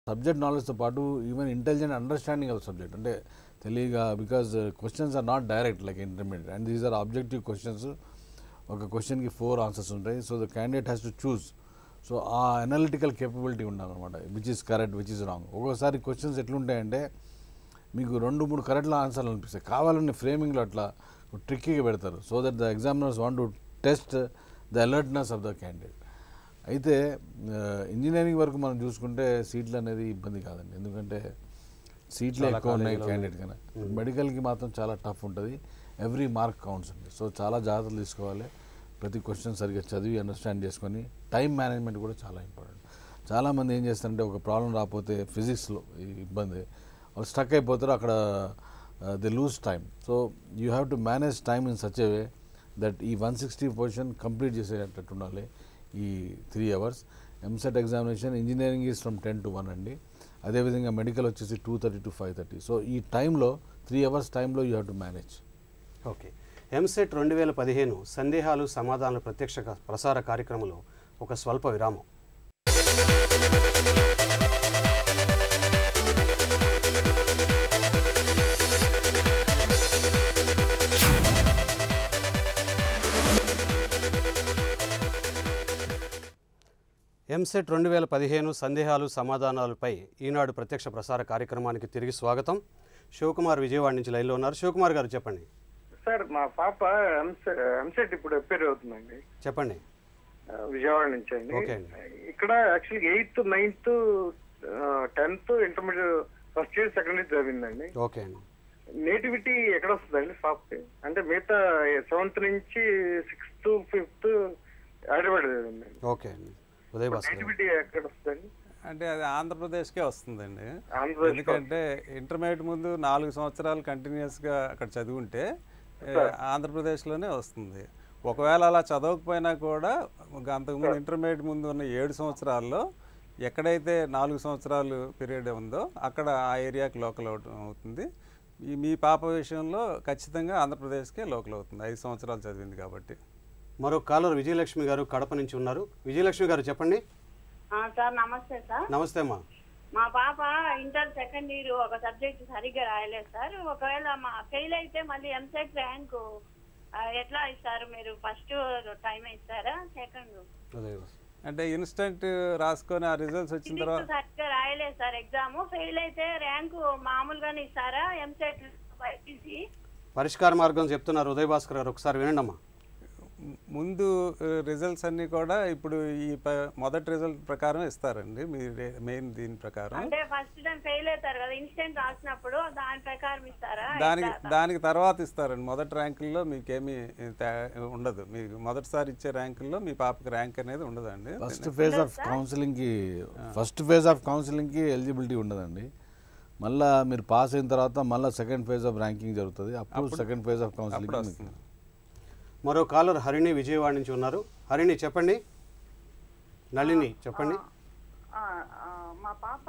Subject నాలెడ్జ్తో పాటు even intelligent understanding of subject అంటే తెలియగా because questions are not direct like intermediate and these are objective questions ఒక క్వశ్చన్కి ఫోర్ ఆన్సర్స్ ఉంటాయి so the candidate has to choose so uh analytical capability ఉండాలన్నమాట which is correct which is wrong ఒక్కోసారి questions ఎట్లుంటాయంటే మీకు రెండు మూడు కరెక్ట్లో ఆన్సర్లు అనిపిస్తాయి కావాలని ఫ్రేమింగ్లో అట్లా ట్రిక్కీగా పెడతారు so that the examiners want to test the alertness of the candidate అయితే ఇంజనీరింగ్ వరకు మనం చూసుకుంటే సీట్లు అనేది ఇబ్బంది కాదండి ఎందుకంటే సీట్లు చాలా ఎక్కువ ఉన్నాయి ఖాళీలు క్యాండిడేట్ కన్నా మెడికల్కి మాత్రం చాలా టఫ్ ఉంటుంది ఎవ్రీ మార్క్ కౌంట్స్ అండి సో చాలా జాగ్రత్తలు తీసుకోవాలి ప్రతి క్వశ్చన్ సరిగ్గా చదివి అండర్స్టాండ్ చేసుకొని టైం మేనేజ్మెంట్ కూడా చాలా ఇంపార్టెంట్ చాలామంది ఏం చేస్తారంటే ఒక ప్రాబ్లం రాకపోతే ఫిజిక్స్లో ఈ ఇబ్బంది వాళ్ళు స్టక్ అయిపోతారు అక్కడ they lose time so you have to manage time in such way that ఈ వన్ సిక్స్టీ పొజిషన్ కంప్లీట్ చేసేటట్టు ఉండాలి ఈ three hours EAMCET examination engineering is from ten to one అండి అదేవిధంగా మెడికల్ వచ్చేసి two thirty to five thirty so ఈ టైంలో three hours టైంలో you have to manage okay EAMCET రెండు వేల పదిహేను సందేహాలు సమాధానాల ప్రత్యక్ష క- ప్రసార కార్యక్రమంలో ఒక స్వల్ప విరామం ఎంసెట్ రెండు వేల పదిహేను సందేహాలు సమాధానాలపై ఈనాడు ప్రత్యక్ష ప్రసార కార్యక్రమానికి తిరిగి స్వాగతం శివకుమార్ విజయవాడ నుంచి లైన్లో ఉన్నారు శివకుమార్ గారు చెప్పండి సార్ మా పాప ఎంసెట్ ఎంసెట్ ఇప్పుడు అపేర్ అవుతుందండి చెప్పండి ఆ, విజయవాడ నుంచి అండి ఓకే అండి. ఇక్కడ actually eighth ninth tenth intermediate first year second year చదివిందండి ఓకే అండి నేటివిటీ ఎక్కడ వస్తుందండి పాపకి అంటే మిగతా సెవెంత్ నుంచి సిక్స్త్ ఫిఫ్త్ హైదరాబాద్ చదివిందండి ఓకే అండి ఉదయ్ భాస్కర్ గారు. నేటివిటీ ఎక్కడ వస్తుందండి అంటే అది ఆంధ్రప్రదేశ్కే వస్తుందండి ఆంధ్రప్రదేశ్ ఎందుకంటే ఇంటర్మీడియట్ ముందు నాలుగు సంవత్సరాలు కంటిన్యూస్గా అక్కడ చదువుంటే ఏ, ఆంధ్రప్రదేశ్లోనే వస్తుంది ఒకవేళ అలా చదవకపోయినా కూడా ఒక అంతకుముందు ఇంటర్మీడియట్ ముందు ఉన్న ఏడు సంవత్సరాల్లో ఎక్కడైతే నాలుగు సంవత్సరాలు పీరియడ్ ఉందో అక్కడ ఆ ఏరియాకి లోకల్ అవుతుంది ఈ మీ పాప విషయంలో ఖచ్చితంగా ఆంధ్రప్రదేశ్కే లోకల్ అవుతుంది ఐదు సంవత్సరాలు చదివింది కాబట్టి మరో కాలర్ విజయలక్ష్మి గారు కడప నుంచి ఉన్నారు విజయలక్ష్మి గారు చెప్పండి ఆ, సార్ నమస్తే సార్ నమస్తే అమ్మా మా పాప ఇంటర్ సెకండ్ ఇయర్ ఒక సబ్జెక్ట్ సరిగ్గా రాయలేదు సార్ ఒకవేళ మా ఫెయిల్ అయితే మళ్ళీ ఎంసెట్ ర్యాంకు ఆ, ఎట్లా ఇస్తారు మీరు ఫస్ట్ టైం ఇస్తారా సెకండ్ ఉదయ్ భాస్కర్. అంటే ఇన్స్టెంట్ రాసుకొని ఆ రిజల్ట్స్ వచ్చిన తర్వాత ఫిజిక్స్ సరిగ్గా రాయలేదు సార్ ఎగ్జామ్ ఫెయిల్ అయితే ర్యాంకు మామూలుగానే ఇస్తారా ఎంసెట్ బైపీసీ పరిష్కార మార్గం చెప్తున్నారు ఉదయ్ భాస్కర్ గారు ఒకసారి వినండి అమ్మా ముందు రిజల్ట్స్ అన్నీ కూడా ఇప్పుడు ఈ ప- మొదటి రిజల్ట్ ప్రకారం ఇస్తారండి మీ మెయిన్ దీని ప్రకారం అంటే ఫస్ట్ టైం ఫెయిల్ అవుతారు కదా ఇన్స్టెంట్ రాసినప్పుడు దాని ప్రకారం ఇస్తారా దానికి ఎట్లా? దానికి తర్వాత ఇస్తారండి మొదటి ర్యాంకుల్లో మీకేమీ తే- ఉండదు మీకు మొదటిసారి ఇచ్చే ర్యాంకుల్లో మీ పాపకి ర్యాంక్ అనేది ఉండదండి ఫస్ట్ ఫేజ్ ఆఫ్ కౌన్సిలింగ్కి ఫస్ట్ ఫేజ్ ఆఫ్ కౌన్సిలింగ్కి ఎలిజిబిలిటీ ఉండదండి మళ్ళా మీరు పాస్ అయిన తర్వాత మళ్ళీ సెకండ్ ఫేజ్ ఆఫ్ ర్యాంకింగ్ జరుగుతుంది అప్పుడు సెకండ్ ఫేజ్ ఆఫ్ అప్పుడు కౌన్సిలింగ్ వస్తుంది మరో కాలర్ హరిణి విజయవాడ నుంచి ఉన్నారు హరిణి చెప్పండి నళిని చెప్పండి ఆ, ఆ, మా పాప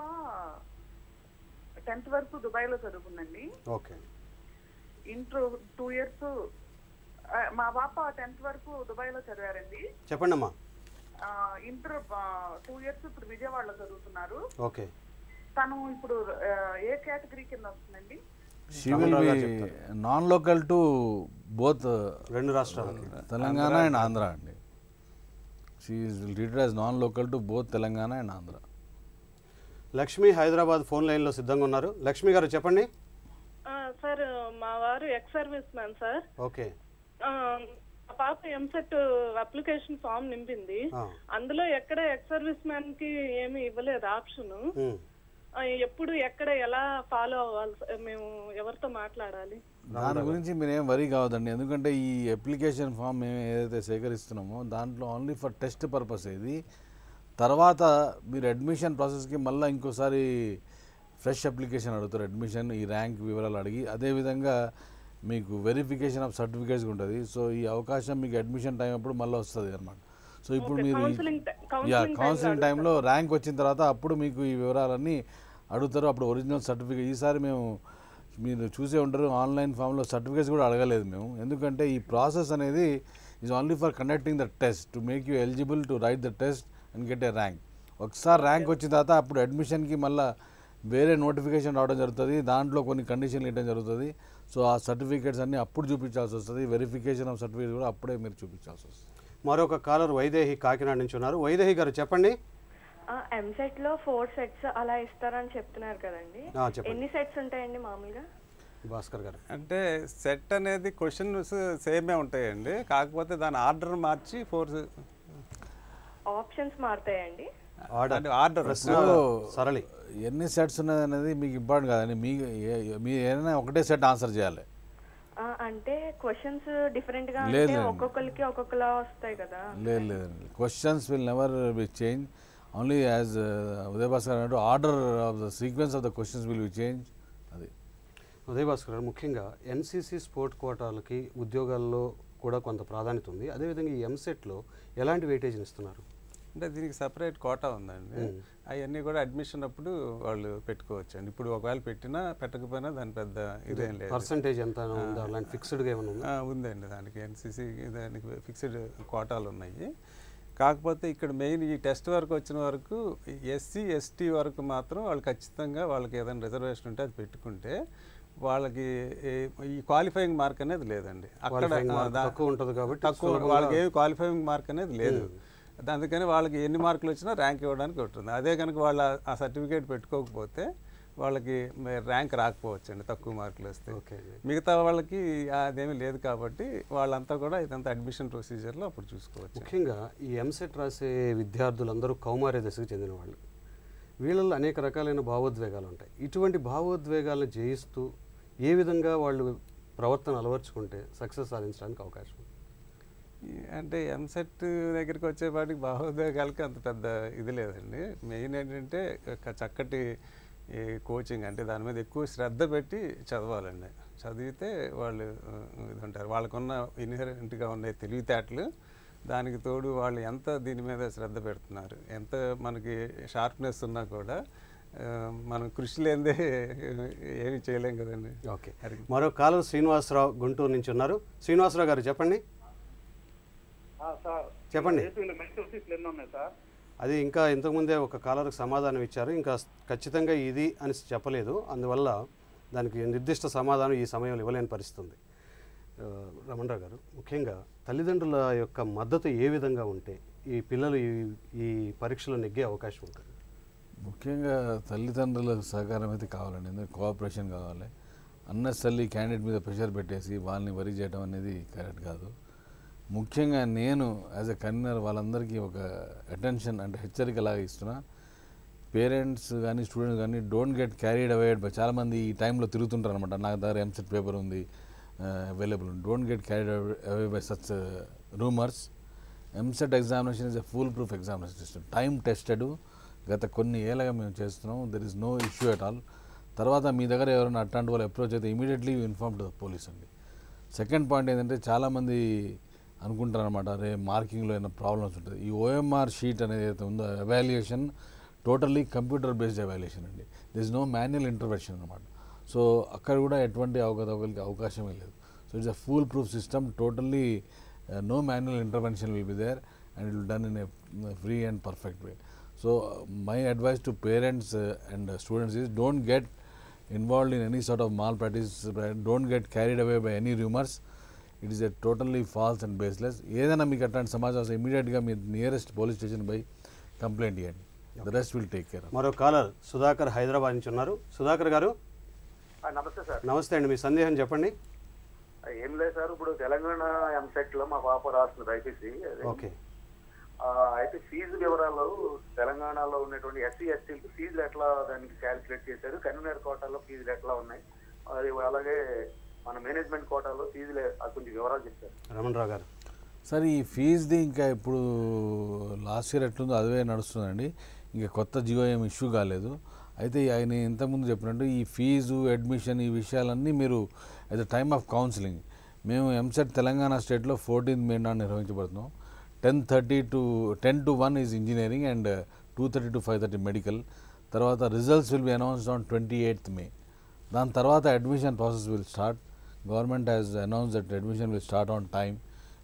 టెన్త్ వరకు దుబాయ్లో చదువుకుందండి ఓకే ఇంటర్ టూ ఇయర్స్ మా పాప టెన్త్ వరకు దుబాయ్లో చదివారండి చెప్పండి అమ్మా ఆ, ఇంటర్ టూ ఇయర్స్ ఇప్పుడు విజయవాడలో చదువుతున్నారు ఓకే తను ఇప్పుడు ఆ, ఏ కేటగిరీ కింద వస్తుందండి she will be non local to both రెండు రాష్ట్రాలకి తెలంగాణ అండ్ ఆంధ్ర అండి she treated as non local to both Telangana and Andhra Lakshmi Hyderabad phone లైన్లో సిద్ధంగా ఉన్నారు లక్ష్మి గారు చెప్పండి సార్ మా వారు ex service man sir okay ఆ, మా పాప ఎంసెట్ అప్లికేషన్ ఫామ్ నింపింది ఆ. అందులో ఎక్కడ ఎక్స్ సర్వీస్ మ్యాన్ కి ఏమి ఇవ్వలేదు ఆప్షన్ ఉమ్. ఎప్పుడు ఎక్కడ ఎలా ఫాలో అవ్వాలి సార్? మేము ఎవరితో మాట్లాడాలి దాని గురించి మీరు ఏం వరీ కావద్దండి ఎందుకంటే ఈ అప్లికేషన్ ఫామ్ మేము ఏదైతే సేకరిస్తున్నామో దాంట్లో ఓన్లీ ఫర్ టెస్ట్ పర్పస్ ఇది తర్వాత మీరు అడ్మిషన్ ప్రాసెస్కి మళ్ళీ ఇంకోసారి ఫ్రెష్ అప్లికేషన్ అడుగుతారు అడ్మిషన్ ఈ ర్యాంక్ వివరాలు అడిగి అదేవిధంగా మీకు వెరిఫికేషన్ ఆఫ్ సర్టిఫికేట్స్ ఉంటుంది సో ఈ అవకాశం మీకు అడ్మిషన్ టైం అప్పుడు మళ్ళీ వస్తుంది అనమాట సో ఇప్పుడు Okay, మీరు counselling ti- యా counselling time లో కౌన్సిలింగ్ టైంలో ర్యాంక్ వచ్చిన తర్వాత అప్పుడు మీకు ఈ వివరాలన్నీ అడుగుతారు అప్పుడు ఒరిజినల్ సర్టిఫికేట్ ఈసారి మేము మీరు చూసే ఉంటారు ఆన్లైన్ ఫామ్లో సర్టిఫికేట్స్ కూడా అడగలేదు మేము ఎందుకంటే ఈ ప్రాసెస్ అనేది is only for conducting the test to make you eligible to write the test and get a rank ఒకసారి ర్యాంక్ వచ్చిన తర్వాత అప్పుడు అడ్మిషన్కి మళ్ళీ వేరే నోటిఫికేషన్ రావడం జరుగుతుంది దాంట్లో కొన్ని కండిషన్లు ఇవ్వడం జరుగుతుంది సో ఆ సర్టిఫికేట్స్ అన్నీ అప్పుడు చూపించాల్సి వస్తుంది వెరిఫికేషన్ ఆఫ్ సర్టిఫికేట్ కూడా అప్పుడే మీరు చూపించాల్సి వస్తుంది మరొక కాలర్ వైదేహి కాకినాడ నుంచి ఉన్నారు వైదేహి గారు చెప్పండి ఎంసెట్ లో ఫోర్ సెట్స్ అలా ఇస్తారని చెప్తున్నారు కదండి ఆ, చెప్పండి. ఎన్ని సెట్స్ ఉంటాయండి మామూలుగా భాస్కర్ గారు అంటే సెట్ అనేది క్వశ్చన్స్ సేమే ఉంటాయండి కాకపోతే దాని ఆర్డర్ మార్చి ఫోర్ ఆప్షన్స్ మారుతాయండి ఆర్డర్ ఆర్డర్ ప్రశ్న సరళి ఎన్ని సెట్స్ ఉన్నది అనేది మీకు ఇంపార్టెంట్ కాదండి మీ ఏ- మీ ఏదైనా ఒకటే సెట్ ఆన్సర్ చేయాలి ఆ, అంటే క్వశ్చన్స్ డిఫరెంట్ గా లేదు, అంటే లేదు. ఒక్కొక్కరికి ఒక్కొక్కలా వస్తాయి కదా లేదు లేదండి questions will never be change only as Uday Bhaskar అన్నట్టు order of the sequence of the questions will be change అది ఉదయ్ భాస్కర్ గారు ముఖ్యంగా ఎన్సీసీ స్పోర్ట్ కోటాలకి ఉద్యోగాల్లో కూడా కొంత ప్రాధాన్యత ఉంది అదేవిధంగా ఈ ఎంసెట్లో ఎలాంటి వెయిటేజ్ని ఇస్తున్నారు అంటే దీనికి సపరేట్ కోటా ఉందండి అవన్నీ కూడా అడ్మిషన్ అప్పుడు వాళ్ళు పెట్టుకోవచ్చు అండి ఇప్పుడు ఒకవేళ పెట్టినా పెట్టకపోయినా దాని పెద్ద ఇదేం లేదు పర్సంటేజ్ ఎంత ఉందో అలాంటి ఫిక్స్డ్గా ఏమైనా ఉందా ఆ, ఉందండి దానికి ఎన్సీసీ దానికి ఫిక్స్డ్ కోటాలు ఉన్నాయి కాకపోతే ఇక్కడ మెయిన్ ఈ టెస్ట్ వరకు వచ్చిన వరకు ఎస్సీ ఎస్టీ వరకు మాత్రం వాళ్ళు ఖచ్చితంగా వాళ్ళకి ఏదైనా రిజర్వేషన్ ఉంటే అది పెట్టుకుంటే వాళ్ళకి ఏ- ఈ క్వాలిఫైయింగ్ మార్క్ అనేది లేదండి అక్కడ Qualifying ఆ, mark దా- తక్కువ ఉంటది కాబట్టి తక్కువ సులభంగా- వాళ్ళకి ఏ క్వాలిఫైయింగ్ మార్క్ అనేది లేదు అందుకని వాళ్ళకి ఎన్ని మార్కులు వచ్చినా ర్యాంక్ ఇవ్వడానికి ఉంటుంది అదే కనుక వాళ్ళు ఆ- ఆ సర్టిఫికేట్ పెట్టుకోకపోతే వాళ్ళకి ర్యాంక్ రాకపోవచ్చు అండి తక్కువ మార్కులు వస్తే ఓకే అండి. మిగతా వాళ్ళకి అదేమీ లేదు కాబట్టి వాళ్ళంతా కూడా ఇదంతా అడ్మిషన్ ప్రొసీజర్లో అప్పుడు చూసుకోవచ్చు ముఖ్యంగా ఈ ఎంసెట్ రాసే విద్యార్థులందరూ కౌమార్య దశకు చెందిన వాళ్ళు వీళ్ళల్లో అనేక రకాలైన భావోద్వేగాలు ఉంటాయి ఇటువంటి భావోద్వేగాలను జయిస్తూ ఏ విధంగా వాళ్ళు ప్రవర్తన అలవర్చుకుంటే సక్సెస్ సాధించడానికి అవకాశం ఉంది? ఈ- అంటే ఎంసెట్ దగ్గరికి వచ్చేపాటికి భావోద్వేగాలకి అంత పెద్ద ఇది లేదండి మెయిన్ ఏంటంటే ఒక చక్కటి ఈ కోచింగ్ అంటే దాని మీద ఎక్కువ శ్రద్ధ పెట్టి చదవాలండి చదివితే వాళ్ళు ఆ, ఇది ఉంటారు వాళ్ళకున్న ఇన్హరెంట్గా ఉండే తెలివితేటలు దానికి తోడు వాళ్ళు ఎంత దీని మీద శ్రద్ధ పెడుతున్నారు ఎంత మనకి షార్ప్నెస్ ఉన్నా కూడా ఆ, మనం కృషి లేనిదే ఏమి చేయలేం కదండి ఓకే అది మరో కాలం శ్రీనివాసరావు గుంటూరు నుంచి ఉన్నారు శ్రీనివాసరావు గారు చెప్పండి సార్ చెప్పండి. ఏపీలో మెడికల్ సీట్లు ఎన్ని ఉన్నాయి సార్ అది ఇంకా ఇంతకుముందే ఒక కాలర్కి సమాధానం ఇచ్చారు ఇంకా ఖచ్చితంగా ఇది అని చెప్పలేదు అందువల్ల దానికి నిర్దిష్ట సమాధానం ఈ సమయంలో ఇవ్వలేని పరిస్థితి ఉంది ఆ, రమణరావు గారు ముఖ్యంగా తల్లిదండ్రుల యొక్క మద్దతు ఏ విధంగా ఉంటే ఈ పిల్లలు ఈ ఈ పరీక్షలో నెగ్గే అవకాశం ఉంటుంది ముఖ్యంగా తల్లిదండ్రుల సహకారం అయితే కావాలండి ఎందుకంటే కోఆపరేషన్ కావాలి అన్నెసరీ క్యాండిడేట్ మీద ప్రెషర్ పెట్టేసి వాళ్ళని వరి చేయడం అనేది కరెక్ట్ కాదు ముఖ్యంగా నేను యాజ్ ఎ కన్వీనర్ వాళ్ళందరికీ ఒక అటెన్షన్ అంటే హెచ్చరిక లాగా ఇస్తున్నా పేరెంట్స్ కానీ స్టూడెంట్స్ కానీ don't get carried away by చాలామంది ఈ టైంలో తిరుగుతుంటారు అనమాట నా దగ్గర ఎంసెట్ పేపర్ ఉంది available don't get carried away by such rumours EAMCET examination is a full proof examination system time tested గత కొన్ని ఏళ్ళగా మేము చేస్తున్నాం there is no issue at all తర్వాత మీ దగ్గర ఎవరైనా అట్లాంటి వాళ్ళు అప్రోచ్ అయితే immediately inform to the police అండి సెకండ్ పాయింట్ ఏంటంటే చాలామంది అనుకుంటారు అనమాట అరే మార్కింగ్లో ఏమైనా ప్రాబ్లమ్స్ ఉంటుంది ఈ ఓఎంఆర్ షీట్ అనేది ఏదైతే ఉందో evaluation totally computer based evaluation అండి దిస్ నో మాన్యువల్ ఇంటర్వెన్షన్ అనమాట సో అక్కడ కూడా ఎటువంటి అవకతవకలకి అవకాశమే లేదు so it's a full proof system totally no manual intervention will be there and it will done in a free and perfect way so my advice to parents and students is don't get involved in any sort of malpractice don't get carried away by any rumours it is a totally false and baseless ఏదైనా మీకు అట్లాంటి సమాచారం వస్తే ఇమీడియట్గా మీ nearest police station పోయి complaint ఇవ్వండి the rest will take care మరో కాలర్ సుధాకర్ హైదరాబాద్ నుంచి ఉన్నారు సుధాకర్ గారు ఆ, నమస్తే సార్ నమస్తే అండి మీ సందేహం చెప్పండి ఆ, ఏం లేదు సార్ ఇప్పుడు తెలంగాణ ఎంసెట్ లో మా పాప రాస్తుంది బైపీసీ ఓకే అయితే ఫీజు వివరాలు తెలంగాణలో ఉన్నటువంటి ఎస్సీ ఎస్టీలకు ఫీజులు ఎట్లా దానికి క్యాలిక్యులేట్ చేశారు కన్వీనర్ కోటాలో ఫీజులు ఎట్లా ఉన్నాయి అది అలాగే మన మేనేజ్మెంట్ కోటాలో ఫీజులు అది కొంచెం వివరాలు చెప్తారు రమణరావు గారు సార్ ఈ ఫీజుది ఇంకా ఇప్పుడు లాస్ట్ ఇయర్ ఎట్లుందో అదే నడుస్తుందండి ఇంకా కొత్త జియో ఏం ఇష్యూ కాలేదు అయితే ఆయన ఇంతకుముందు చెప్పినట్టు ఈ ఫీజు అడ్మిషన్ ఈ విషయాలన్నీ మీరు at the time of counselling మేము ఎంసెట్ తెలంగాణ స్టేట్లో ఫోర్టీన్త్ మే నాడు నిర్వహించబడుతున్నాం ten thirty to ten to one is engineering and two thirty to five thirty medical తర్వాత results will be announced on twenty eighth May దాని తర్వాత admission process will start government has announce that admission will start on time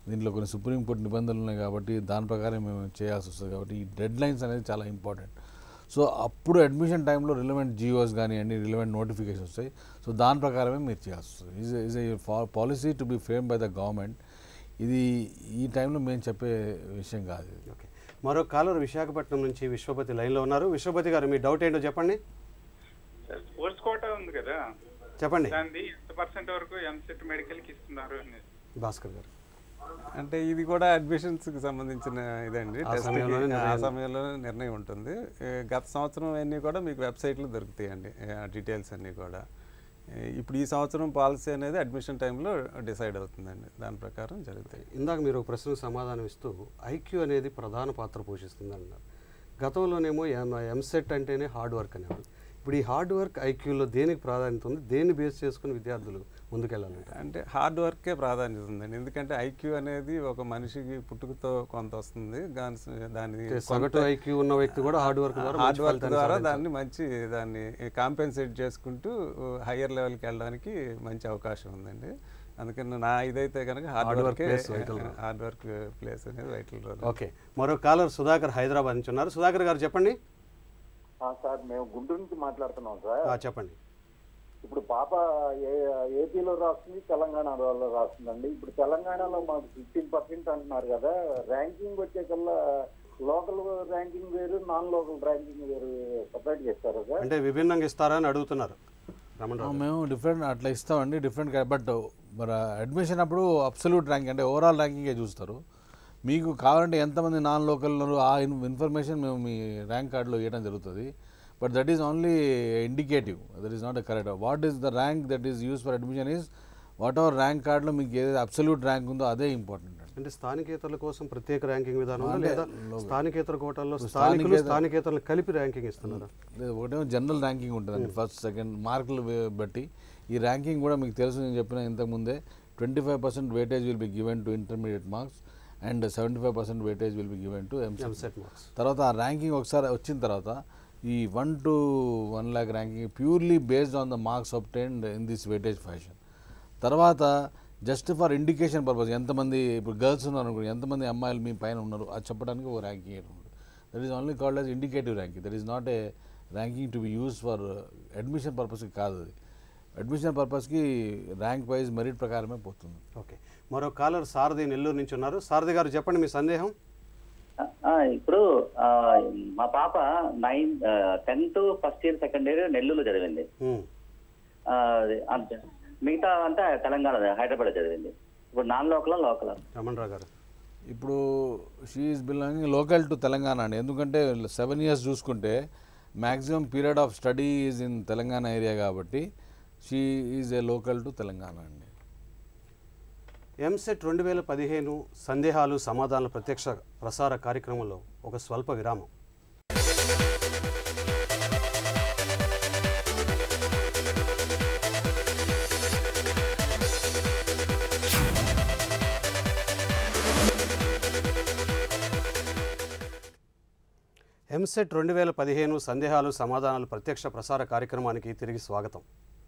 దీంట్లో కొన్ని supreme court నిబంధనలు ఉన్నాయి కాబట్టి దాని ప్రకారం మేము చేయాల్సి వస్తుంది కాబట్టి ఈ డెడ్ లైన్స్ అనేది చాలా ఇంపార్టెంట్ సో అప్పుడు అడ్మిషన్ టైంలో రిలవెంట్ జియోస్ కానివ్వండి రిలవెంట్ నోటిఫికేషన్ వస్తాయి సో దాని ప్రకారమే మీరు చేయాల్సి వస్తుంది is is a policy to be frame by the government ఇది ఈ టైంలో మేము చెప్పే విషయం కాదు ఇది ఓకే మరో కాలర్ విశాఖపట్నం నుంచి విశ్వపతి లైన్లో ఉన్నారు విశ్వపతి గారు మీ డౌట్ ఏంటో చెప్పండి స్పోర్ట్స్ కోటా ఉంది కదా చెప్పండి దాన్ని ఎంత పర్సెంట్ వరకు ఎంసెట్ మెడికల్ కి ఇస్తున్నారు అనేది భాస్కర్ గారు అంటే ఇది కూడా అడ్మిషన్స్కి సంబంధించిన ఇదండి ఆ టెస్ట్కి సమయంలోనే ఆ నిర్ణయం. సమయంలో నిర్ణయం ఉంటుంది ఏ, గత సంవత్సరం అన్నీ కూడా మీకు వెబ్సైట్లో దొరుకుతాయండి ఏ, ఆ డీటెయిల్స్ అన్నీ కూడా ఏ, ఇప్పుడు ఈ సంవత్సరం పాలసీ అనేది అడ్మిషన్ టైంలో డిసైడ్ అవుతుందండి దాని ప్రకారం జరుగుతాయి ఇందాక మీరు ఒక ప్రశ్నకు సమాధానం ఇస్తూ ఐక్యూ అనేది ప్రధాన పాత్ర పోషిస్తుంది అన్నారు గతంలోనేమో ఎం ఎంసెట్ అంటేనే హార్డ్ వర్క్ అనేవాళ్ళు ఇప్పుడు ఈ హార్డ్ వర్క్ ఐక్యూలో దేనికి ప్రాధాన్యత ఉంది దేన్ని బేస్ చేసుకుని విద్యార్థులు ముందుకెళ్ళాలంటే అంటే హార్డ్ వర్కే ప్రాధాన్యత ఉందండి ఎందుకంటే ఐక్యూ అనేది ఒక మనిషికి పుట్టుకతో కొంత వస్తుంది దాని దాని అంటే సగటు IQ ఉన్న వ్యక్తి కూడా hard work ద్వారా హార్డ్ మంచి వర్క్ ఫలితాన్ని ద్వారా సాధించాలి. దాన్ని మంచి దాన్ని కాంపెన్సేట్ చేసుకుంటూ హయ్యర్ లెవెల్కి వెళ్ళడానికి మంచి అవకాశం ఉందండి అందుకని నా ఇదైతే కనుక hard Hard work work plays vital role. Hard work plays అనేది వైటల్ రోల్ ఓకే మరో కాలర్ సుధాకర్ హైదరాబాద్ నుంచి ఉన్నారు సుధాకర్ గారు చెప్పండి ఆ, సార్ మేము గుంటూరు నుంచి మాట్లాడుతున్నాం సార్ ఆ, చెప్పండి ఇప్పుడు పాప ఏ ఏపీలో రాస్తుంది తెలంగాణలో రాస్తుందండి ఇప్పుడు తెలంగాణలో మాకు ఫిఫ్టీన్ పర్సెంట్ అంటున్నారు కదా ర్యాంకింగ్ వచ్చేకల్లా లోకల్ ర్యాంకింగ్ వేరు నాన్ లోకల్ ర్యాంకింగ్ వేరు సపరేట్ చేస్తారు సార్ అంటే విభిన్నంగా ఇస్తారా అని అడుగుతున్నారు రమణ ఆ, రావు గారు. మేము డిఫరెంట్ అట్లా ఇస్తామండి డిఫరెంట్ బట్ మరి అడ్మిషన్ అప్పుడు అబ్సల్యూట్ ర్యాంక్ అంటే ఓవరాల్ ర్యాంకింగే చూస్తారు మీకు కావాలంటే ఎంతమంది నాన్ లోకల్ ఉన్నారు ఆ ఇన్- ఇన్ఫర్మేషన్ మేము మీ ర్యాంక్ కార్డులో ఇవ్వడం జరుగుతుంది but that is only indicative that is not a correct what is the rank that is use for admission is whatever rank కార్డులో మీకు ఏదైతే అబ్సల్యూట్ ర్యాంక్ ఉందో అదే ఇంపార్టెంట్ అంటే స్థానికేతరుల కోసం ప్రత్యేక ర్యాంకింగ్ విధానం ఉందా? అంటే లేదా లోకల్. స్థానికేతర కోటాల్లో ఇప్పుడు స్థానికులు స్థానికేతర- స్థానికేతరులు కలిపి ర్యాంకింగ్ ఇస్తున్నారా లేదు ఒకటేమో జనరల్ ర్యాంకింగ్ ఉంటుందండి ఫస్ట్ సెకండ్ మార్కులు వే- బట్టి ఈ ర్యాంకింగ్ కూడా మీకు తెలుసు నేను చెప్పిన ఇంతకుముందే twenty five percent weightage will be given to intermediate marks and seventy five percent weightage will be given to EAMCET EAMCET marks తర్వాత ఆ ర్యాంకింగ్ ఒకసారి వచ్చిన తర్వాత ఈ one two one lakh ranking purely based on the marks obtained in this weightage fashion తర్వాత just for indication purpose ఎంతమంది ఇప్పుడు girls ఉన్నారు అనుకోండి ఎంతమంది అమ్మాయిలు మీ పైన ఉన్నారు అది చెప్పడానికి ఒక ర్యాంకింగ్ ఉంటుంది that is only called as indicative ranking that is not a ranking to be use for admission పర్పస్కి కాదు అది అడ్మిషన్ పర్పస్కి ర్యాంక్ వైజ్ మెరిట్ ప్రకారమే పోతుంది ఓకే మరో కాలర్ సారథి నెల్లూరు నుంచి ఉన్నారు సారథి గారు చెప్పండి మీ సందేహం ఆ, ఇప్పుడు ఆ, మా పాప nine tenth first year second year నెల్లూరులో చదివింది ఉమ్. ఆ, అది అంతే మిగతా అంతా తెలంగాణ హైదరాబాద్ చదివింది ఇప్పుడు నాన్ లోకల్ లోకల్ రమణరావు గారు ఇప్పుడు she is belonging local to Telangana అండి ఎందుకంటే సెవెన్ ఇయర్స్ చూసుకుంటే maximum period of study is in Telangana area కాబట్టి she is a local to Telangana అండి ఎంసెట్ రెండు వేల పదిహేను సందేహాలు సమాధానాల ప్రత్యక్ష ప్రసార కార్యక్రమంలో ఒక స్వల్ప విరామం ఎంసెట్ రెండు వేల పదిహేను సందేహాలు సమాధానాలు ప్రత్యక్ష ప్రసార కార్యక్రమానికి తిరిగి స్వాగతం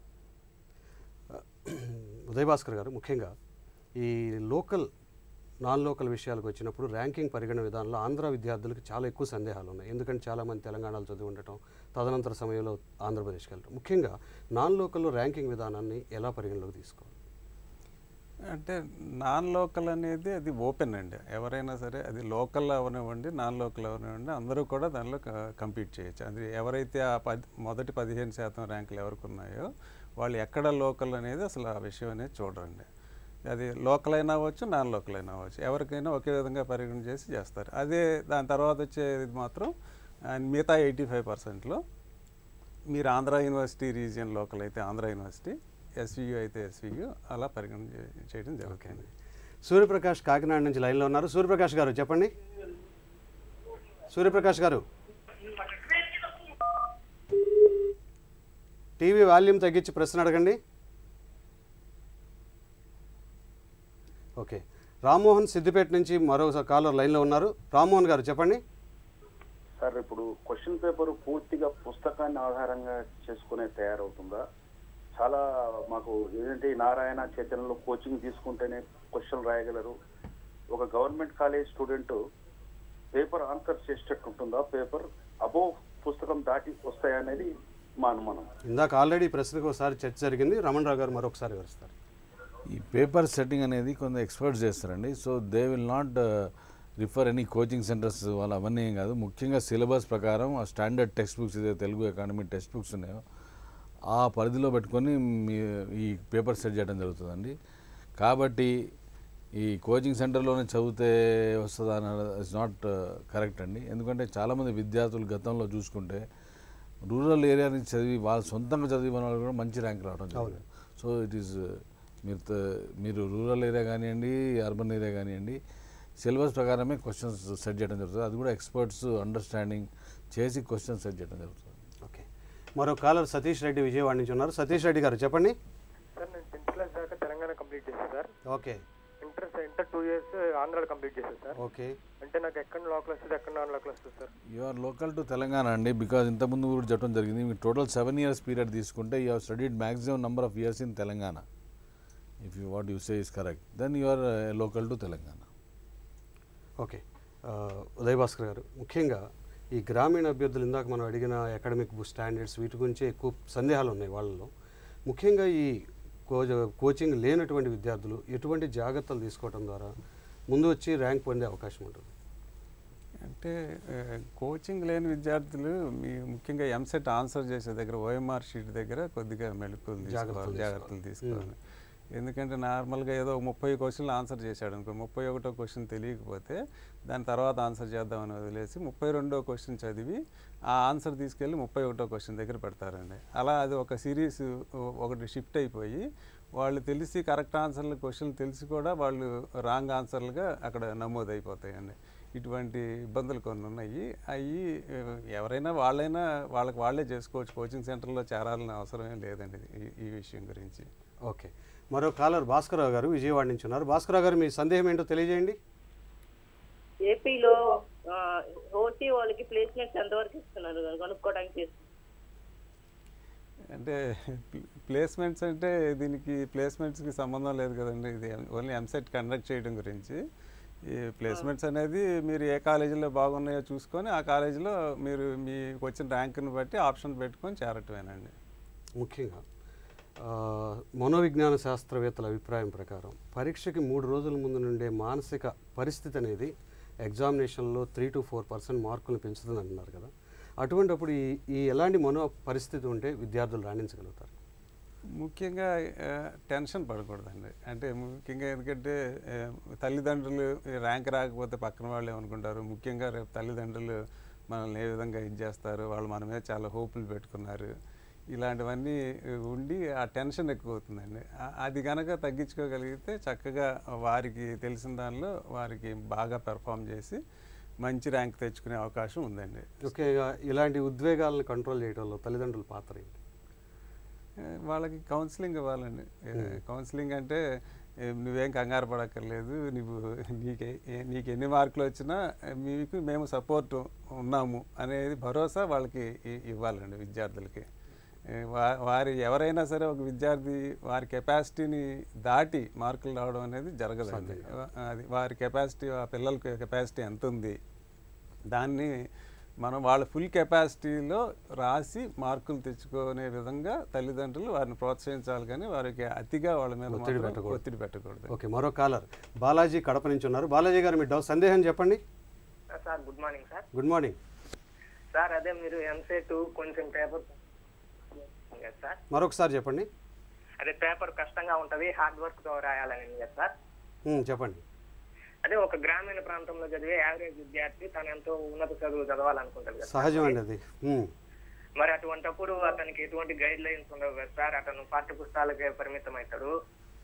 ఉదయ్ భాస్కర్ గారు ముఖ్యంగా ఈ లోకల్ నాన్ లోకల్ విషయాలకు వచ్చినప్పుడు ర్యాంకింగ్ పరిగణన విధానంలో ఆంధ్ర విద్యార్థులకు చాలా ఎక్కువ సందేహాలు ఉన్నాయి ఎందుకంటే చాలామంది తెలంగాణలో చదివి ఉండటం తదనంతర సమయంలో ఆంధ్రప్రదేశ్కి వెళ్ళటం ముఖ్యంగా నాన్ లోకల్లో ర్యాంకింగ్ విధానాన్ని ఎలా పరిగణలోకి తీసుకోవాలి అంటే నాన్ లోకల్ అనేది అది ఓపెన్ అండి ఎవరైనా సరే అది లోకల్ అవనివ్వండి నాన్ లోకల్ అవనివ్వండి అందరూ కూడా దానిలో కంపీట్ చేయొచ్చు అది ఎవరైతే ఆ పది మొదటి పదిహేను శాతం ర్యాంకులు ఎవరికి ఉన్నాయో వాళ్ళు ఎక్కడ లోకల్ అనేది అసలు ఆ విషయం అనేది చూడరండి అది లోకల్ అయినా అవ్వచ్చు నాన్ లోకల్ అయినా అవ్వచ్చు ఎవరికైనా ఒకే విధంగా పరిగణన చేసి చేస్తారు అదే దాని తర్వాత వచ్చేది మాత్రం ఆ, మిగతా ఎయిటీ ఫైవ్ పర్సెంట్లో మీరు ఆంధ్ర యూనివర్సిటీ రీజియన్ లోకల్ అయితే ఆంధ్ర యూనివర్సిటీ ఎస్వియు అయితే ఎస్వియు అలా పరిగణన చే- చేయడం జరుగుతుంది సూర్యప్రకాష్ కాకినాడ నుంచి లైన్లో ఉన్నారు సూర్యప్రకాష్ గారు చెప్పండి సూర్యప్రకాష్ గారు టీవీ వాల్యూమ్ తగ్గించి ప్రశ్న అడగండి ఓకే రామ్మోహన్ సిద్దిపేట నుంచి మరో కాలర్ లైన్లో ఉన్నారు రామ్మోహన్ గారు చెప్పండి సార్ ఇప్పుడు క్వశ్చన్ పేపర్ పూర్తిగా పుస్తకాన్ని ఆధారంగా చేసుకునే తయారవుతుందా చాలా మాకు ఏంటంటే ఈ నారాయణ చైతన్యలో కోచింగ్ తీసుకుంటేనే క్వశ్చన్ రాయగలరు ఒక government college student paper answer చేసేటట్టు ఉంటుందా పేపర్ అబోవ్ పుస్తకం దాటి వస్తాయా అనేది మా అనుమానం ఇందాక ఆల్రెడీ ఈ ప్రశ్నకు ఒకసారి చర్చ జరిగింది రమణ్ రావు గారు మరొకసారి వివరిస్తారు ఈ పేపర్ సెట్టింగ్ అనేది కొంత ఎక్స్పర్ట్స్ చేస్తారండి so they will not refer any coaching centres వాళ్ళు అవన్నీ ఏం కాదు ముఖ్యంగా సిలబస్ ప్రకారం ఆ స్టాండర్డ్ టెక్స్ట్ బుక్స్ ఏదైతే తెలుగు అకాడమీ టెక్స్ట్ బుక్స్ ఉన్నాయో ఆ పరిధిలో పెట్టుకొని మీ ఈ పేపర్ సెట్ చేయడం జరుగుతుందండి కాబట్టి ఈ కోచింగ్ సెంటర్లోనే చదివితే వస్తుందా అని ఇట్స్ నాట్ కరెక్ట్ అండి ఎందుకంటే చాలామంది విద్యార్థులు గతంలో చూసుకుంటే రూరల్ ఏరియా నుంచి చదివి వాళ్ళు సొంతంగా చదివిన వాళ్ళు కూడా మంచి ర్యాంక్ రావడం జరిగింది సో ఇట్ ఈస్ మీరు త- మీరు రూరల్ ఏరియా కానివ్వండి అర్బన్ ఏరియా కానివ్వండి సిలబస్ ప్రకారమే క్వశ్చన్స్ సెట్ చేయడం జరుగుతుంది అది కూడా ఎక్స్పర్ట్స్ అండర్స్టాండింగ్ చేసి క్వశ్చన్స్ సెట్ చేయడం జరుగుతుంది ఓకే మరో కాలర్ సతీష్ రెడ్డి విజయవాడ నుంచి ఉన్నారు సతీష్ రెడ్డి గారు చెప్పండి సార్ నేను టెన్త్ క్లాస్ దాకా తెలంగాణ కంప్లీట్ చేశాను sir okay inter inter two years ఆంధ్రాలో కంప్లీట్ చేశాను సార్ ఓకే అంటే నాకు ఎక్కడ లోకల్ వస్తుంది ఎక్కడ నాన్ లోకల్ వస్తుంది sir you are local to Telangana అండి బికాజ్ ఇంతకుముందు కూడా చెప్పడం జరిగింది మీకు టోటల్ సెవెన్ ఇయర్స్ పీరియడ్ తీసుకుంటే you have studied maximum number of years in Telangana if you what you say is correct then you are local to Telangana okay ఆ, ఉదయ్ భాస్కర్ గారు ముఖ్యంగా ఈ గ్రామీణ అభ్యర్థులు ఇందాక మనం అడిగిన అకాడమిక్ స్టాండర్డ్స్ వీటి గురించి ఎక్కువ సందేహాలు ఉన్నాయి వాళ్ళలో ముఖ్యంగా ఈ కోచ కోచింగ్ లేనటువంటి విద్యార్థులు ఎటువంటి జాగ్రత్తలు తీసుకోవడం ద్వారా ముందు వచ్చి ర్యాంక్ పొందే అవకాశం ఉంటుంది అంటే ఆ, కోచింగ్ లేని విద్యార్థులు మీ ముఖ్యంగా ఎంసెట్ ఆన్సర్ చేసే దగ్గర ఓఎంఆర్ షీట్ దగ్గర కొద్దిగా మెళుకువలు జాగ్రత్తలు తీసుకోవాలి జాగ్రత్తలు తీసుకోవాలి. తీసుకోవాలి ఎందుకంటే నార్మల్గా ఏదో ఒక ముప్పై క్వశ్చన్లు ఆన్సర్ చేశాడు అనుకో ముప్పై ఒకటో క్వశ్చన్ తెలియకపోతే దాని తర్వాత ఆన్సర్ చేద్దామని వదిలేసి ముప్పై రెండో క్వశ్చన్ చదివి ఆ ఆన్సర్ తీసుకెళ్ళి ముప్పై ఒకటో క్వశ్చన్ దగ్గర పెడతారండి అలా అది ఒక సిరీస్ ఒకటి షిఫ్ట్ అయిపోయి వాళ్ళు తెలిసి కరెక్ట్ ఆన్సర్లు క్వశ్చన్లు తెలిసి కూడా వాళ్ళు రాంగ్ ఆన్సర్లుగా అక్కడ నమోదు అయిపోతాయండి ఇటువంటి ఇబ్బందులు కొన్ని ఉన్నాయి అవి ఎవరైనా వాళ్ళైనా వాళ్ళకి వాళ్ళే చేసుకోవచ్చు కోచింగ్ సెంటర్లో చేరాలని అవసరమే లేదండి ఈ- ఈ విషయం గురించి ఓకే మరో కాలర్ భాస్కరరావు గారు విజయవాడ నుంచి ఉన్నారు భాస్కరరావు గారు మీ సందేహం ఏంటో తెలియజేయండి ఏపీలో ఓసీ వాళ్ళకి ప్లేస్మెంట్స్ ఎంతవరకు ఇస్తున్నారు కనుక్కోవడానికి చేస్తున్నాను. అంటే ప్లేస్మెంట్స్ అంటే దీనికి ప్లేస్మెంట్స్కి సంబంధం లేదు కదండి ఇది ఓన్లీ ఎంసెట్ కండక్ట్ చేయడం గురించి ఈ ప్లేస్మెంట్స్ అనేది మీరు ఏ కాలేజీలో బాగున్నాయో చూసుకొని ఆ కాలేజీలో మీరు మీకు వచ్చిన ర్యాంకుని బట్టి ఆప్షన్ పెట్టుకొని చేరటమేనండి ముఖ్యంగా ఆ, మనోవిజ్ఞాన శాస్త్రవేత్తల అభిప్రాయం ప్రకారం పరీక్షకి మూడు రోజుల ముందు నుండే మానసిక పరిస్థితి అనేది ఎగ్జామినేషన్లో త్రీ టు ఫోర్ పర్సెంట్ మార్కులు పెంచుతుంది అంటున్నారు కదా అటువంటిప్పుడు ఈ ఈ ఎలాంటి మనో పరిస్థితి ఉంటే విద్యార్థులు రాణించగలుగుతారు ముఖ్యంగా ఆ, టెన్షన్ పడకూడదండి అంటే ముఖ్యంగా ఎందుకంటే ఆ, తల్లిదండ్రులు ఈ ర్యాంక్ రాకపోతే పక్కన వాళ్ళు ఏమనుకుంటారు ముఖ్యంగా రేపు తల్లిదండ్రులు మనల్ని ఏ విధంగా ఇది చేస్తారు వాళ్ళు మన మీద చాలా హోపులు పెట్టుకున్నారు ఇలాంటివన్నీ ఆ, ఉండి ఆ టెన్షన్ ఎక్కువ అవుతుందండి ఆ- అది కనుక తగ్గించుకోగలిగితే చక్కగా వారికి తెలిసిన దానిలో వారికి బాగా పెర్ఫామ్ చేసి మంచి ర్యాంక్ తెచ్చుకునే అవకాశం ఉందండి ముఖ్యంగా ఇలాంటి ఉద్వేగాలను కంట్రోల్ చేయడంలో తల్లిదండ్రుల పాత్ర ఏంటి ఏ, వాళ్ళకి కౌన్సిలింగ్ ఇవ్వాలండి ఏ, కౌన్సిలింగ్ అంటే ఏ, నువ్వేం కంగారు పడక్కర్లేదు నువ్వు నీకే ఏ- నీకు ఎన్ని మార్కులు వచ్చినా ఏ, మీకు మేము సపోర్ట్ ఉన్నాము అనేది భరోసా వాళ్ళకి ఇ- ఇవ్వాలండి విద్యార్థులకి ఏ, వా- వారి ఎవరైనా సరే ఒక విద్యార్థి వారి కెపాసిటీని దాటి మార్కులు రావడం అనేది జరగదండి అది వారి కెపాసిటీ ఆ పిల్లలకి కెపాసిటీ ఎంత ఉంది దాన్ని మనం వాళ్ళ ఫుల్ కెపాసిటీలో రాసి మార్కులు తెచ్చుకునే విధంగా తల్లిదండ్రులు వారిని ప్రోత్సహించాలి కానీ వారికి అతిగా వాళ్ళ మీద ఒత్తిడి మాత్రం పెట్టకూడదు. ఒత్తిడి పెట్టకూడదు ఓకే మరో కాలర్ బాలాజీ కడప నుంచి ఉన్నారు బాలాజీ గారు మీ డౌ సందేహం చెప్పండి sir good morning sir good morning sir అదే మీరు ఎంసెట్ కొంచెం పేపర్ కదా సార్ మరొకసారి చెప్పండి అదే పేపర్ కష్టంగా ఉంటది హార్డ్ వర్క్ తో రాయాలని ఉంది కదా సార్ ఉమ్, చెప్పండి అదే ఒక గ్రామీణ ప్రాంతంలో చదివే యావరేజ్ విద్యార్థి తను ఎంతో ఉన్నత చదువులు చదవాలనుకుంటారు కదా సార్. సహజం అండి అది ఉమ్, మరి అటువంటప్పుడు అతనికి ఎటువంటి గైడ్ లైన్స్ ఉండవు కదా సార్ అతను పాఠ్య పుస్తకాలకే పరిమితం అవుతాడు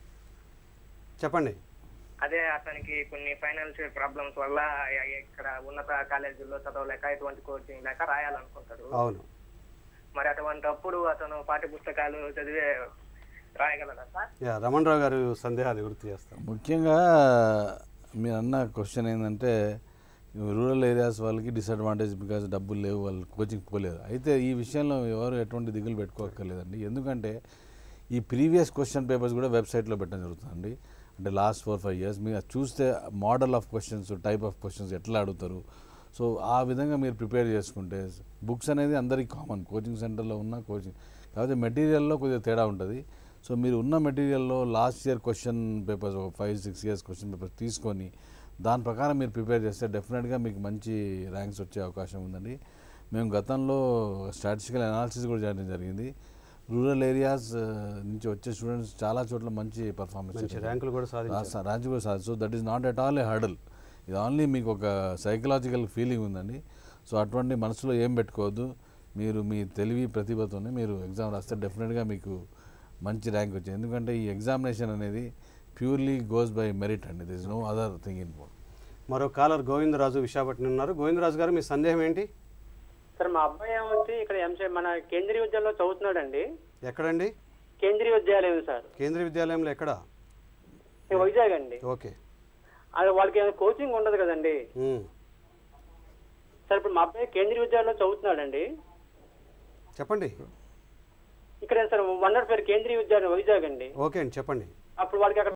చెప్పండి అదే అతనికి కొన్ని ఫైనాన్షియల్ ప్రాబ్లమ్స్ వల్ల ఇక్కడ ఉన్నత కాలేజీల్లో చదవలేక ఎటువంటి కోచింగ్ లేక రాయాలనుకుంటాడు అవును మరి అటువంటప్పుడు అతను పాఠ్య పుస్తకాలు చదివే రాయగలరా సార్ యా రమణ్ రావు గారు సందేహాలు గుర్తు చేస్తారు ముఖ్యంగా మీరు అన్న క్వశ్చన్ ఏంటంటే రూరల్ ఏరియాస్ వాళ్ళకి డిసడ్వాంటేజ్ బికాజ్ డబ్బులు లేవు వాళ్ళు కోచింగ్ పోలేరు అయితే ఈ విషయంలో ఎవరు ఎటువంటి దిగులు పెట్టుకోక్కర్లేదండి ఎందుకంటే ఈ ప్రీవియస్ క్వశ్చన్ పేపర్స్ కూడా వెబ్సైట్లో పెట్టడం జరుగుతుందండి అంటే లాస్ట్ ఫోర్ ఫైవ్ ఇయర్స్ మీరు అది చూస్తే model of questions type of questions ఎట్లా అడుగుతారు సో ఆ విధంగా మీరు ప్రిపేర్ చేసుకుంటే బుక్స్ అనేది అందరికీ కామన్ కోచింగ్ సెంటర్లో ఉన్న కోచింగ్ కాకపోతే మెటీరియల్లో కొద్దిగా తేడా ఉంటుంది సో మీరు ఉన్న మెటీరియల్లో లాస్ట్ ఇయర్ క్వశ్చన్ పేపర్స్ ఒక five six years question papers తీసుకొని దాని ప్రకారం మీరు ప్రిపేర్ చేస్తే డెఫినెట్గా మీకు మంచి ర్యాంక్స్ వచ్చే అవకాశం ఉందండి మేము గతంలో స్టాటిస్టికల్ అనాలిసిస్ కూడా చేయడం జరిగింది రూరల్ ఏరియాస్ నుంచి వచ్చే స్టూడెంట్స్ చాలా చోట్ల మంచి పర్ఫార్మెన్స్ మంచి ర్యాంకులు కూడా సాధించారు. ర్యాంక్ కూడా సాధించారు so that is not at all a hurdle ఇది ఓన్లీ మీకు ఒక సైకలాజికల్ ఫీలింగ్ ఉందండి సో అటువంటి మనసులో ఏం పెట్టుకోవద్దు మీరు మీ తెలివి ప్రతిభతోనే మీరు ఎగ్జామ్ రాస్తే డెఫినెట్గా మీకు మంచి ర్యాంక్ వచ్చింది ఎందుకంటే ఈ ఎగ్జామినేషన్ అనేది ప్యూర్లీ గోస్ బై మెరిట్ అండి this no other thing in మరో కాలర్ గోవిందరాజు విశాఖపట్నం ఉన్నారు గోవిందరాజు గారు మీ సందేహం ఏంటి సార్ మా అబ్బాయి ఏమొచ్చి ఇక్కడ ఎంసే మన కేంద్రీయ విద్యాలయంలో చదువుతున్నాడండి ఎక్కడండి కేంద్రీయ విద్యాలయం సార్ కేంద్రీయ విద్యాలయంలో ఎక్కడ ఈ వైజాగ్ అండి ఓకే అది వాళ్ళకి ఏమైనా కోచింగ్ ఉండదు కదండి ఉమ్. సార్ ఇప్పుడు మా అబ్బాయి కేంద్రీయ విద్యాలయంలో చదువుతున్నాడండి చెప్పండి ఇక్కడ సార్ వన్ నాట్ పేరు కేంద్రీయ విద్యాలయం వైజాగ్ అండి ఓకే అండి చెప్పండి అప్పుడు వాళ్ళకి అక్కడ